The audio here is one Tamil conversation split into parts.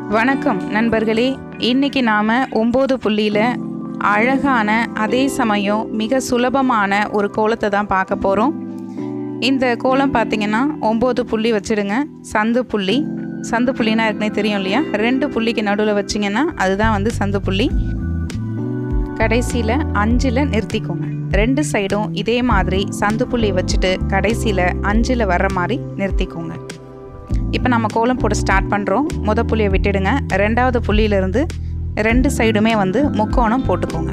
வணக்கம் நண்பர்களே இன்னைக்கு நாம் ஒம்பது புள்ளியில் அழகான அதே சமயம் மிக சுலபமான ஒரு கோலத்தை தான் பார்க்க போகிறோம் இந்த கோலம் பார்த்தீங்கன்னா ஒம்பது புள்ளி வச்சிடுங்க சந்து புள்ளி சந்து புள்ளினா ஏற்கனவே தெரியும் இல்லையா ரெண்டு புள்ளிக்கு நடுவில் வச்சிங்கன்னா அதுதான் வந்து சந்து புள்ளி கடைசியில் அஞ்சில் நிறுத்திக்கோங்க ரெண்டு சைடும் இதே மாதிரி சந்து புள்ளி வச்சுட்டு கடைசியில் அஞ்சில் வர்ற மாதிரி நிறுத்திக்கோங்க இப்போ நம்ம கோலம் போட ஸ்டார்ட் பண்ணுறோம் முத புள்ளியை விட்டுடுங்க ரெண்டாவது புள்ளியிலேருந்து ரெண்டு சைடுமே வந்து முக்கோணம் போட்டுக்கோங்க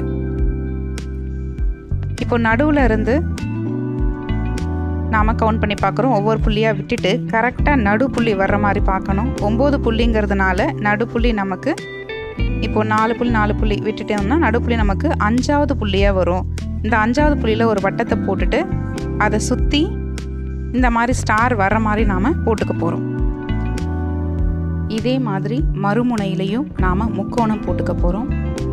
இப்போ நடுவில் இருந்து நாம் கவுண்ட் பண்ணி பார்க்குறோம் ஒவ்வொரு புள்ளியாக விட்டுட்டு கரெக்டாக நடு புள்ளி வர்ற மாதிரி பார்க்கணும் ஒம்பது புள்ளிங்கிறதுனால நடுப்புள்ளி நமக்கு இப்போ நாலு புள்ளி நாலு புள்ளி விட்டுட்டோம்னா நடுப்புள்ளி நமக்கு அஞ்சாவது புள்ளியாக வரும் இந்த அஞ்சாவது புள்ளியில் ஒரு வட்டத்தை போட்டுட்டு அதை சுற்றி இந்த மாதிரி ஸ்டார் வர்ற மாதிரி நாம் போட்டுக்க போகிறோம் இதே மாதிரி மறுமுனையிலையும் நாம் முக்கோணம் போட்டுக்க போகிறோம்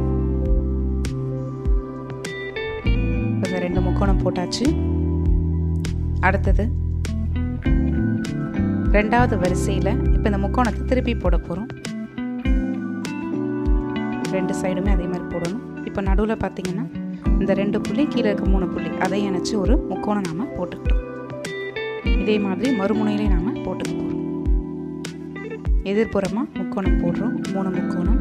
இப்போ ரெண்டு முக்கோணம் போட்டாச்சு அடுத்தது ரெண்டாவது வரிசையில் இப்போ இந்த முக்கோணத்தை திருப்பி போட போகிறோம் ரெண்டு சைடுமே அதே மாதிரி போடணும் இப்போ நடுவில் பார்த்தீங்கன்னா இந்த ரெண்டு புள்ளி கீழே இருக்க மூணு புள்ளி அதை இணைச்சி ஒரு முக்கோணம் நாம் போட்டுக்கிட்டோம் இதே மாதிரி மறுமுனையிலே நாம் போட்டுக்க போகிறோம் எதிர்ப்புறமாக முக்கோணம் போடுறோம் மூணு முக்கோணம்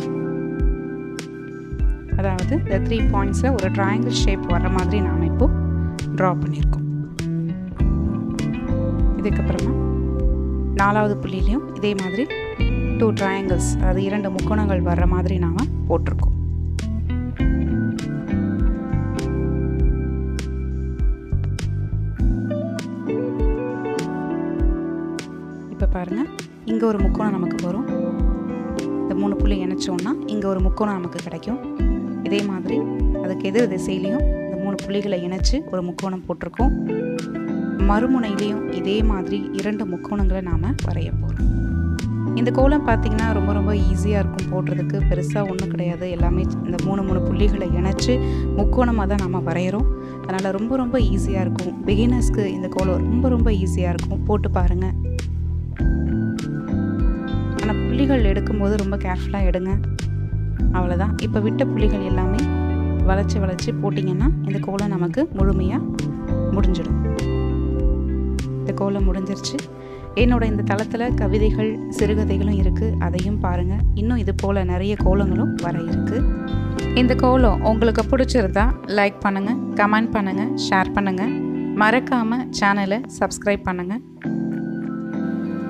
அதாவது இந்த த்ரீ பாயிண்ட்ஸில் ஒரு ட்ரையாங்கிள் ஷேப் வர மாதிரி நாம் இப்போ ட்ரா பண்ணியிருக்கோம் இதுக்கப்புறமா நாலாவது புள்ளிலையும் இதே மாதிரி டூ ட்ரையாங்கிள்ஸ் அதாவது இரண்டு முக்கோணங்கள் வர்ற மாதிரி நாம் போட்டிருக்கோம் இப்போ பாருங்கள் இங்கே ஒரு முக்கோணம் நமக்கு வரும் இந்த மூணு புள்ளி இணைச்சோன்னா இங்கே ஒரு முக்கோணம் நமக்கு கிடைக்கும் இதே மாதிரி அதுக்கு எதிர் திசையிலையும் இந்த மூணு புள்ளிகளை இணைச்சு ஒரு முக்கோணம் போட்டிருக்கோம் மறுமுனையிலையும் இதே மாதிரி இரண்டு முக்கோணங்களை நாம் வரைய போகிறோம் இந்த கோலம் பார்த்திங்கன்னா ரொம்ப ரொம்ப ஈஸியாக இருக்கும் போடுறதுக்கு பெருசாக ஒன்றும் கிடையாது எல்லாமே இந்த மூணு மூணு புள்ளிகளை இணைச்சு முக்கோணமாக தான் நம்ம வரைகிறோம் அதனால் ரொம்ப ரொம்ப ஈஸியாக இருக்கும் பிகினர்ஸ்க்கு இந்த கோலம் ரொம்ப ரொம்ப ஈஸியாக இருக்கும் போட்டு பாருங்கள் ஆனால் புள்ளிகள் எடுக்கும்போது ரொம்ப கேர்ஃபுல்லாக எடுங்க அவ்வளோதான் இப்போ விட்ட புள்ளிகள் எல்லாமே வளைச்சி வளைச்சி போட்டிங்கன்னா இந்த கோலம் நமக்கு முழுமையாக முடிஞ்சிடும் இந்த கோலம் முடிஞ்சிருச்சு என்னோட இந்த தளத்தில் கவிதைகள் சிறுகதைகளும் இருக்குது அதையும் பாருங்கள் இன்னும் இது போல் நிறைய கோலங்களும் வர இருக்குது இந்த கோலம் உங்களுக்கு பிடிச்சிருந்தா லைக் பண்ணுங்கள் கமெண்ட் பண்ணுங்கள் ஷேர் பண்ணுங்கள் மறக்காமல் சேனலை சப்ஸ்கிரைப் பண்ணுங்கள்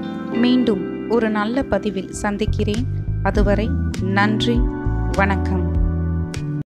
மீண்டும் ஒரு நல்ல பதிவில் சந்திக்கிறேன் அதுவரை நன்றி வணக்கம்